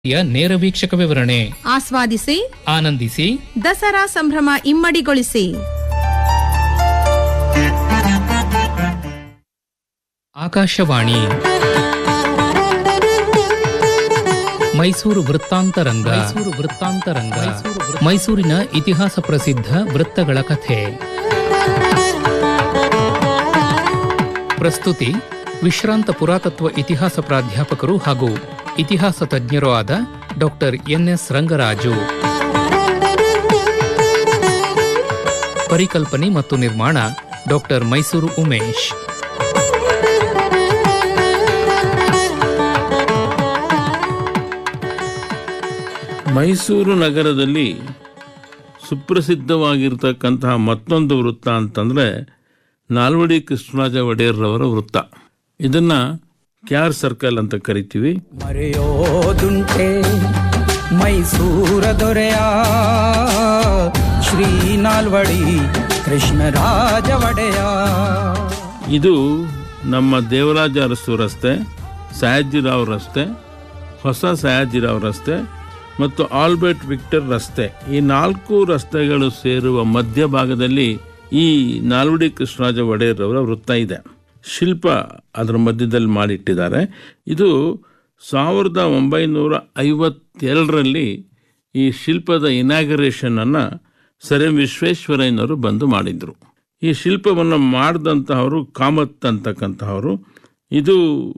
ಯ ನೇರ ವೀಕ್ಷಕ ವಿವರಣೆ ಆಸ್ವಾದಿಸಿ ಆನಂದಿಸಿ ದಸರಾ ಸಂಭ್ರಮ ಇಮ್ಮಡಿಗೊಳಿಸಿ ಆಕಾಶವಾಣಿ ಮೈಸೂರು ವೃತ್ತಾಂತರಂಗ ಮೈಸೂರು ವೃತ್ತಾಂತರಂಗ ಮೈಸೂರಿನ ಇತಿಹಾಸ ಪ್ರಸಿದ್ಧ ವೃತ್ತಗಳ ಕಥೆ ಪ್ರಸ್ತುತಿ ವಿಶ್ರಾಂತ ಪುರಾತತ್ವ ಇತಿಹಾಸ ಪ್ರಾಧ್ಯಾಪಕರು ಹಾಗೂ ಇತಿಹಾಸ ತಜ್ಞರೂ ಆದ ಡಾಕ್ಟರ್ ಎನ್ಎಸ್ ರಂಗರಾಜು ಪರಿಕಲ್ಪನೆ ಮತ್ತು ನಿರ್ಮಾಣ ಡಾಕ್ಟರ್ ಮೈಸೂರು ಉಮೇಶ್ ಮೈಸೂರು ನಗರದಲ್ಲಿ ಸುಪ್ರಸಿದ್ಧವಾಗಿರ್ತಕ್ಕಂತಹ ಮತ್ತೊಂದು ವೃತ್ತ ಅಂತಂದರೆ ನಾಲ್ವಡಿ ಕೃಷ್ಣರಾಜ ಒಡೆಯರ್ರವರ ವೃತ್ತ ಇದನ್ನು ಕ್ಯಾರ್ ಸರ್ಕಲ್ ಅಂತ ಕರಿತೀವಿ ಮರೆಯೋದುಂಟೆ ಮೈಸೂರ ದೊರೆಯ ಶ್ರೀ ನಾಲ್ವಡಿ ಕೃಷ್ಣರಾಜ ಒಡೆಯ ಇದು ನಮ್ಮ ದೇವರಾಜ ಅರಸು ರಸ್ತೆ ಸಯಾಜಿರಾವ್ ರಸ್ತೆ ಹೊಸ ಸಯಾಜಿರಾವ್ ರಸ್ತೆ ಮತ್ತು ಆಲ್ಬರ್ಟ್ ವಿಕ್ಟರ್ ರಸ್ತೆ ಈ ನಾಲ್ಕು ರಸ್ತೆಗಳು ಸೇರುವ ಮಧ್ಯಭಾಗದಲ್ಲಿ ಈ ನಾಲ್ವಡಿ ಕೃಷ್ಣರಾಜ ಒಡೆಯರ್ರವರ ವೃತ್ತ ಇದೆ ಶಿಲ್ಪ ಅದರ ಮಧ್ಯದಲ್ಲಿ ಮಾಡಿಟ್ಟಿದ್ದಾರೆ ಇದು ಸಾವಿರದ ಒಂಬೈನೂರ ಐವತ್ತೆರಡರಲ್ಲಿ ಈ ಶಿಲ್ಪದ ಇನಾಗರೇಷನನ್ನು ಸರ್ ಎಂ ವಿಶ್ವೇಶ್ವರಯ್ಯನವರು ಬಂದು ಮಾಡಿದರು ಈ ಶಿಲ್ಪವನ್ನು ಮಾಡಿದಂತಹವರು ಕಾಮತ್ ಅಂತಕ್ಕಂತಹವರು ಇದು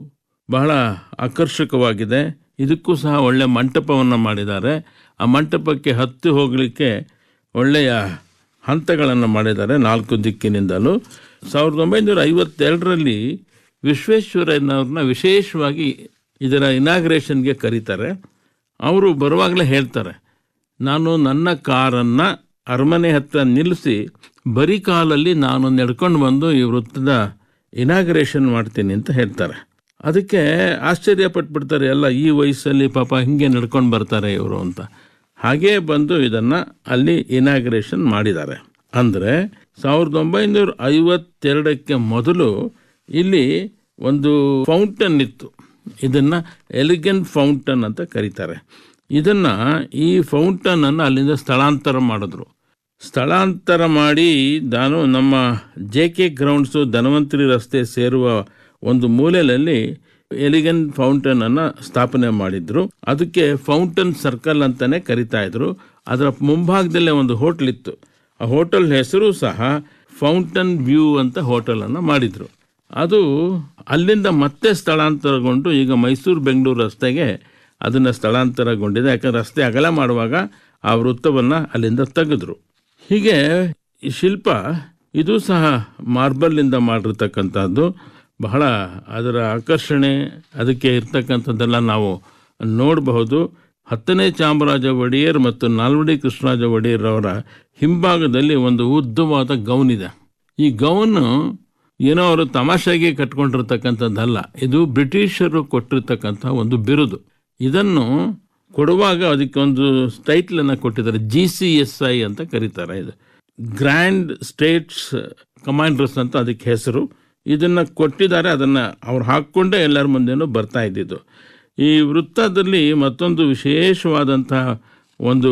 ಬಹಳ ಆಕರ್ಷಕವಾಗಿದೆ ಇದಕ್ಕೂ ಸಹ ಒಳ್ಳೆಯ ಮಂಟಪವನ್ನು ಮಾಡಿದ್ದಾರೆ ಆ ಮಂಟಪಕ್ಕೆ ಹತ್ತಿ ಹೋಗಲಿಕ್ಕೆ ಒಳ್ಳೆಯ ಹಂತಗಳನ್ನು ಮಾಡಿದ್ದಾರೆ ನಾಲ್ಕು ದಿಕ್ಕಿನಿಂದಲೂ ಸಾವಿರದ ಒಂಬೈನೂರ ಐವತ್ತೆರಡರಲ್ಲಿ ವಿಶ್ವೇಶ್ವರಯ್ಯನವ್ರನ್ನ ವಿಶೇಷವಾಗಿ ಇದರ ಇನಾಗ್ರೇಷನ್ಗೆ ಕರೀತಾರೆ ಅವರು ಬರುವಾಗಲೇ ಹೇಳ್ತಾರೆ ನಾನು ನನ್ನ ಕಾರನ್ನು ಅರಮನೆ ಹತ್ರ ನಿಲ್ಲಿಸಿ ಬರೀ ಕಾಲಲ್ಲಿ ನಾನು ನಡ್ಕೊಂಡು ಬಂದು ಈ ವೃತ್ತದ ಇನಾಗ್ರೇಷನ್ ಮಾಡ್ತೀನಿ ಅಂತ ಹೇಳ್ತಾರೆ ಅದಕ್ಕೆ ಆಶ್ಚರ್ಯ ಪಟ್ಬಿಡ್ತಾರೆ ಎಲ್ಲ ಈ ವಯಸ್ಸಲ್ಲಿ ಪಾಪ ಹಿಂಗೆ ನಡ್ಕೊಂಡು ಬರ್ತಾರೆ ಇವರು ಅಂತ ಹಾಗೇ ಬಂದು ಇದನ್ನು ಅಲ್ಲಿ ಇನಾಗ್ರೇಷನ್ ಮಾಡಿದ್ದಾರೆ ಅಂದರೆ ಸಾವಿರದ ಒಂಬೈನೂರ ಐವತ್ತೆರಡಕ್ಕೆ ಮೊದಲು ಇಲ್ಲಿ ಒಂದು ಫೌಂಟನ್ ಇತ್ತು ಇದನ್ನು ಎಲಿಗೆಂಟ್ ಫೌಂಟನ್ ಅಂತ ಕರೀತಾರೆ ಇದನ್ನು ಈ ಫೌಂಟನನ್ನು ಅಲ್ಲಿಂದ ಸ್ಥಳಾಂತರ ಮಾಡಿದ್ರು ಸ್ಥಳಾಂತರ ಮಾಡಿ ನಾನು ನಮ್ಮ ಜೆ ಕೆ ಗ್ರೌಂಡ್ಸು ಧನ್ವಂತರಿ ರಸ್ತೆ ಸೇರುವ ಒಂದು ಮೂಲೆಯಲ್ಲಿ ಎಲಿಗನ್ ಫೌಂಟನ್ ಅನ್ನ ಸ್ಥಾಪನೆ ಮಾಡಿದ್ರು ಅದಕ್ಕೆ ಫೌಂಟನ್ ಸರ್ಕಲ್ ಅಂತಾನೆ ಕರಿತಾ ಇದ್ರು ಅದರ ಮುಂಭಾಗದಲ್ಲೇ ಒಂದು ಹೋಟೆಲ್ ಇತ್ತು ಆ ಹೋಟೆಲ್ ಹೆಸರು ಸಹ ಫೌಂಟನ್ ವ್ಯೂ ಅಂತ ಹೋಟೆಲ್ ಅನ್ನ ಮಾಡಿದ್ರು ಅದು ಅಲ್ಲಿಂದ ಮತ್ತೆ ಸ್ಥಳಾಂತರಗೊಂಡು ಈಗ ಮೈಸೂರು ಬೆಂಗಳೂರು ರಸ್ತೆಗೆ ಅದನ್ನು ಸ್ಥಳಾಂತರಗೊಂಡಿದೆ ಯಾಕಂದ್ರೆ ರಸ್ತೆ ಅಗಲ ಮಾಡುವಾಗ ಆ ವೃತ್ತವನ್ನು ಅಲ್ಲಿಂದ ತೆಗೆದ್ರು ಹೀಗೆ ಈ ಶಿಲ್ಪ ಇದು ಸಹ ಮಾರ್ಬಲ್ನಿಂದ ಮಾಡಿರ್ತಕ್ಕಂಥದ್ದು ಬಹಳ ಅದರ ಆಕರ್ಷಣೆ ಅದಕ್ಕೆ ಇರ್ತಕ್ಕಂಥದ್ದೆಲ್ಲ ನಾವು ನೋಡಬಹುದು ಹತ್ತನೇ ಚಾಮರಾಜ ಒಡೆಯರ್ ಮತ್ತು ನಾಲ್ವಡಿ ಕೃಷ್ಣರಾಜ ಒಡೆಯರ್ ಅವರ ಹಿಂಭಾಗದಲ್ಲಿ ಒಂದು ಉದ್ದವಾದ ಗೌನ್ ಇದೆ ಈ ಗೌನು ಏನೋ ಅವರು ತಮಾಷೆಗೆ ಕಟ್ಕೊಂಡಿರ್ತಕ್ಕಂಥದ್ದಲ್ಲ ಇದು ಬ್ರಿಟಿಷರು ಕೊಟ್ಟಿರ್ತಕ್ಕಂಥ ಒಂದು ಬಿರುದು ಇದನ್ನು ಕೊಡುವಾಗ ಅದಕ್ಕೆ ಒಂದು ಟೈಟ್ಲನ್ನು ಕೊಟ್ಟಿದ್ದಾರೆ ಜಿ ಸಿ ಎಸ್ ಐ ಅಂತ ಕರೀತಾರೆ ಇದು ಗ್ರ್ಯಾಂಡ್ ಸ್ಟೇಟ್ಸ್ ಕಮಾಂಡರ್ಸ್ ಅಂತ ಅದಕ್ಕೆ ಹೆಸರು ಇದನ್ನು ಕೊಟ್ಟಿದ್ದಾರೆ ಅದನ್ನು ಅವ್ರು ಹಾಕ್ಕೊಂಡೇ ಎಲ್ಲರ ಮುಂದೆನೂ ಬರ್ತಾ ಇದ್ದಿದ್ದು ಈ ವೃತ್ತದಲ್ಲಿ ಮತ್ತೊಂದು ವಿಶೇಷವಾದಂತಹ ಒಂದು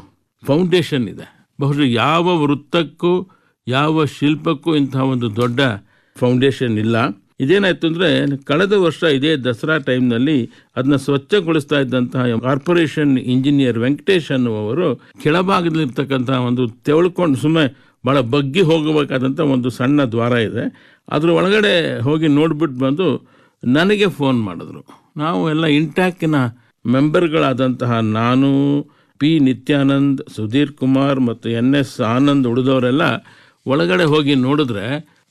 ಫೌಂಡೇಶನ್ ಇದೆ ಬಹುಶಃ ಯಾವ ವೃತ್ತಕ್ಕೂ ಯಾವ ಶಿಲ್ಪಕ್ಕೂ ಇಂತಹ ಒಂದು ದೊಡ್ಡ ಫೌಂಡೇಶನ್ ಇಲ್ಲ ಇದೇನಾಯ್ತು ಅಂದರೆ ಕಳೆದ ವರ್ಷ ಇದೇ ದಸರಾ ಟೈಮ್ನಲ್ಲಿ ಅದನ್ನ ಸ್ವಚ್ಛಗೊಳಿಸ್ತಾ ಇದ್ದಂತಹ ಕಾರ್ಪೊರೇಷನ್ ಇಂಜಿನಿಯರ್ ವೆಂಕಟೇಶ್ ಅನ್ನುವರು ಕೆಳಭಾಗದಲ್ಲಿರ್ತಕ್ಕಂತಹ ಒಂದು ತೆವಳ್ಕೊಂಡು ಸುಮ್ಮನೆ ಭಾಳ ಬಗ್ಗಿ ಹೋಗಬೇಕಾದಂಥ ಒಂದು ಸಣ್ಣ ದ್ವಾರ ಇದೆ ಅದ್ರ ಒಳಗಡೆ ಹೋಗಿ ನೋಡ್ಬಿಟ್ಟು ಬಂದು ನನಗೆ ಫೋನ್ ಮಾಡಿದ್ರು ನಾವು ಎಲ್ಲ ಇಂಟ್ಯಾಕಿನ ಮೆಂಬರ್ಗಳಾದಂತಹ ನಾನು ಪಿ ನಿತ್ಯಾನಂದ್ ಸುಧೀರ್ ಕುಮಾರ್ ಮತ್ತು ಎನ್ ಎಸ್ ಆನಂದ್ ಉಳಿದವರೆಲ್ಲ ಒಳಗಡೆ ಹೋಗಿ ನೋಡಿದ್ರೆ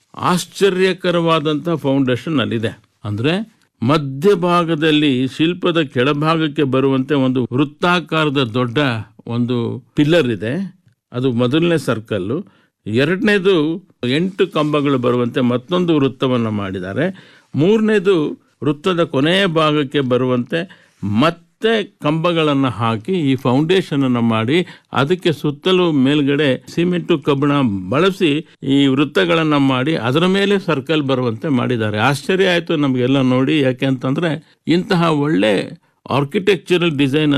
ಆಶ್ಚರ್ಯಕರವಾದಂಥ ಫೌಂಡೇಶನ್ ಅಲ್ಲಿದೆ ಅಂದರೆ ಮಧ್ಯಭಾಗದಲ್ಲಿ ಶಿಲ್ಪದ ಕೆಳಭಾಗಕ್ಕೆ ಬರುವಂತೆ ಒಂದು ವೃತ್ತಾಕಾರದ ದೊಡ್ಡ ಒಂದು ಪಿಲ್ಲರ್ ಇದೆ ಅದು ಮೊದಲನೇ ಸರ್ಕಲ್ಲು ಎರಡನೇದು ಎಂಟು ಕಂಬಗಳು ಬರುವಂತೆ ಮತ್ತೊಂದು ವೃತ್ತವನ್ನು ಮಾಡಿದ್ದಾರೆ ಮೂರನೇದು ವೃತ್ತದ ಕೊನೆಯ ಭಾಗಕ್ಕೆ ಬರುವಂತೆ ಮತ್ತೆ ಕಂಬಗಳನ್ನು ಹಾಕಿ ಈ ಫೌಂಡೇಶನ್ ಅನ್ನು ಮಾಡಿ ಅದಕ್ಕೆ ಸುತ್ತಲೂ ಮೇಲ್ಗಡೆ ಸಿಮೆಂಟು ಕಬ್ಬಣ ಬಳಸಿ ಈ ವೃತ್ತಗಳನ್ನು ಮಾಡಿ ಅದರ ಮೇಲೆ ಸರ್ಕಲ್ ಬರುವಂತೆ ಮಾಡಿದ್ದಾರೆ ಆಶ್ಚರ್ಯ ಆಯಿತು ನಮಗೆಲ್ಲ ನೋಡಿ ಯಾಕೆ ಅಂತಂದ್ರೆ ಇಂತಹ ಒಳ್ಳೆ ಆರ್ಕಿಟೆಕ್ಚರಲ್ ಡಿಸೈನ್